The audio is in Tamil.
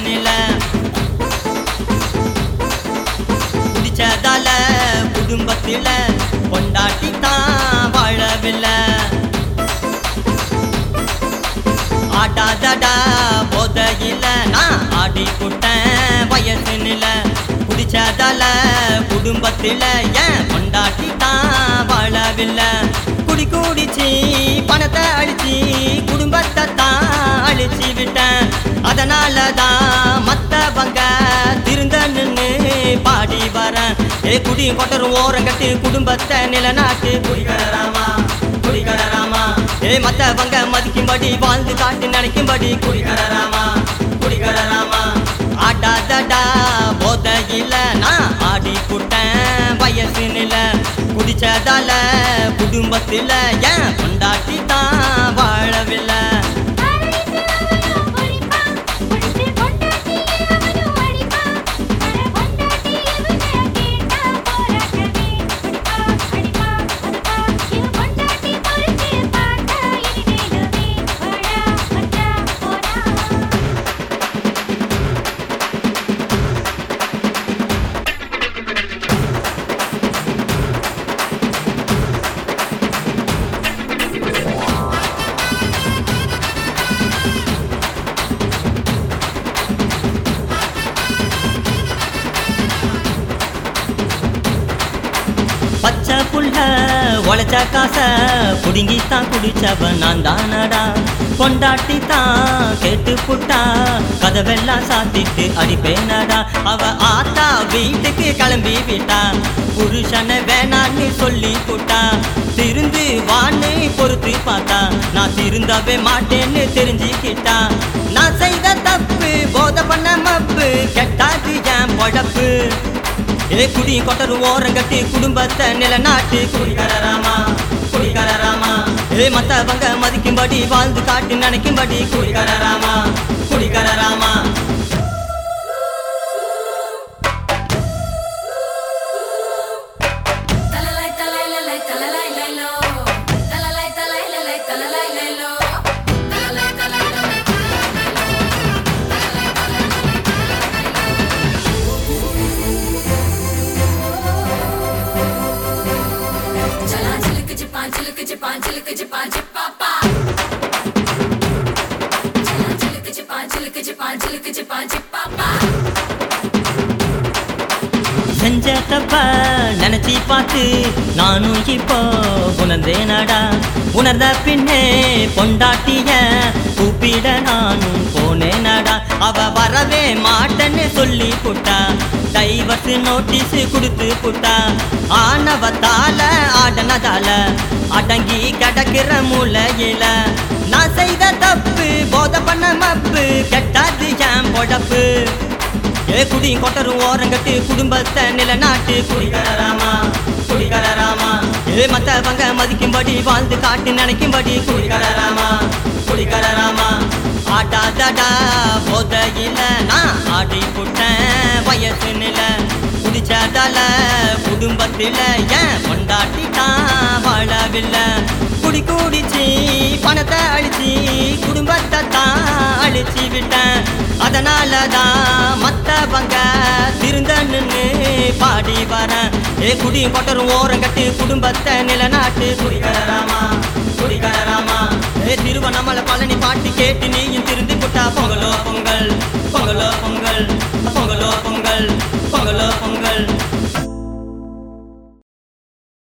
வாழவில்லை குடிச்சதால குடும்பத்தில கொண்டாட்டி தான் வாழவில்லை ஆட்டாதடா போதையில நான் ஆடி புட்டேன் வயசு நில குடிச்சதால குடும்பத்தில ஏன் கொண்டாட்டி தான் வாழவில்லை குடி குடிச்சு பணத்தை அழிச்சு குடும்பத்தை தான் அழிச்சு விட்டேன் அதனால தான் மத்தவங்க திருந்த நின்னு பாடி வரேன் ஏ குடி கொட்டரும் ஓரம் கட்டி குடும்பத்தை நிலநாட்டு குடிகராமா குடிகராமா ஏ மத்தவங்க மதிக்கும்படி வாழ்ந்து காட்டு நினைக்கும்படி குடிகராமா குடிகராமா ஆட்டாதடா போதையில நான் ஆடி புட்டேன் வயசு நில குடிச்சதால குடும்பத்தில ஏன் கொண்டாட்டி தான் வாழவில்லை அரளித்து அவனும் குடிப்பான் குடிச்சு கொண்டாட்டி அவனும் அடிப்பான் அட கொண்டாட்டி இவனை கேட்டா போராட்டமே குடிப்பா அடிப்பா அதுப்பா இவன் கொண்டாட்டி பொறுத்து பார்த்தா இனிமேலுமே வாடா வந்தா போடா பச்சை புள்ள உழைச்ச காச புடுங்கித்தான் குடிச்சவன் நான் தானடா கொண்டாட்டி தான் கேட்டு புட்டா கதவெல்லாம் சாத்திட்டு அடிப்பேனடா அவ ஆத்தா வீட்டுக்கு கிளம்பி விட்டா புருஷனை வேணான்னு சொல்லி புட்டா திருந்து வான்னு பொறுத்து பார்த்தா நான் திருந்தவே மாட்டேன்னு தெரிஞ்சுக்கிட்டா நான் செய்த தப்பு போதை பண்ண மப்பு கெட்டாது என் பொழப்பு ஏ குடி கொட்டரு ஓரங்கட்டி குடும்பத்தை நிலநாட்டு குடிகரராமா குடிகரராமா ஏ மத்தவங்க மதிக்கும்படி வாழ்ந்து காட்டு நினைக்கும்படி குடிகரராமா குடிகரராமா Talalay, talalay, talalay, laylo. Talalay, talalay, talalay, laylo. Talalay, talalay, चला चिलक चिपा चिलक चिपा चिलक चिपा चिपापा चला चिलक चिपा चिलक चिपा चिलक चिपा चिपापा செஞ்ச தப்ப நினைச்சி பார்த்து நானும் இப்போ உணர்ந்தேனடா உணர்ந்த பின்னே பொண்டாட்டிய கூப்பிட நானும் போனேனடா அவ வரவே மாட்டேன்னு சொல்லி புட்டா டைவர்ஸ் நோட்டீஸ் கொடுத்து புட்டா ஆணவத்தால ஆடனதால அடங்கி கிடக்கிற மூலையில நான் செய்த தப்பு போதை பண்ண மப்பு கெட்டாது என் பொழப்பு ஏ குடி கொட்டரு ஓரங்கட்டு குடும்பத்தை நிலநாட்டு குடிகரராமா குடிகரராமா ஏ மத்தவங்க மதிக்கும்படி வாழ்ந்து காட்டு நினைக்கும்படி குடிகரராமா குடிகரராமா ஆட்டாதடா போதையில நான் ஆடி புட்டேன் வயசு நில குடிச்சதால குடும்பத்தில ஏன் கொண்டாட்டி தான் வாழவில்லை குடி குடிச்சு பணத்தை அழிச்சு குடும்பத்தை தான் அழிச்சு விட்டேன் அதனால தான் மத்தவங்க திருந்த நின்னு பாடி வரேன் ஏ குடி கொட்டரும் ஓரங்கட்டு குடும்பத்தை நிலநாட்டு குடிகரராமா குடிகரராமா ஏ திருவண்ணாமலை பழனி பாட்டு கேட்டு நீ